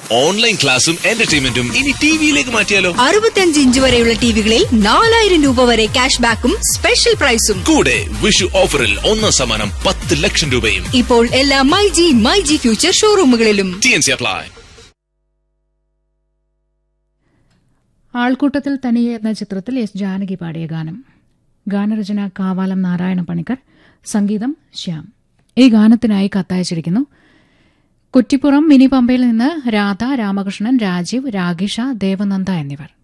online ക്ലാസും എന്റർടൈൻമെന്റും ഇനി ടിവിയിലേക്ക് മാറ്റിയാലോ അറുപത്തിയഞ്ച് ഇഞ്ച് വരെയുള്ള ടിവികളിൽ നാലായിരം രൂപ വരെ ക്യാഷ് ബാക്കും സ്പെഷ്യൽ പ്രൈസും കൂടെ വിഷു ഓഫറിൽ ഒന്നാം സമ്മാനം പത്ത് ലക്ഷം രൂപയും ഇപ്പോൾ എല്ലാ my G my G future ഷോറൂമുകളിലും ടി എൻ സി അപ്ലൈ ആൾക്കൂട്ടത്തിൽ തനിയെ എന്ന ചിത്രത്തിൽ എസ് ജാനകി പാടിയ ഗാനം ഗാനരചന കാവാലം നാരായണ പണിക്കർ സംഗീതം ശ്യാം ഈ ഗാനത്തിനായി കത്തയച്ചിരിക്കുന്നു കുറ്റിപ്പുറം മിനി പമ്പയിൽ നിന്ന് രാധ രാമകൃഷ്ണൻ രാജീവ് രാഗിഷ ദേവനന്ദ എന്നിവർ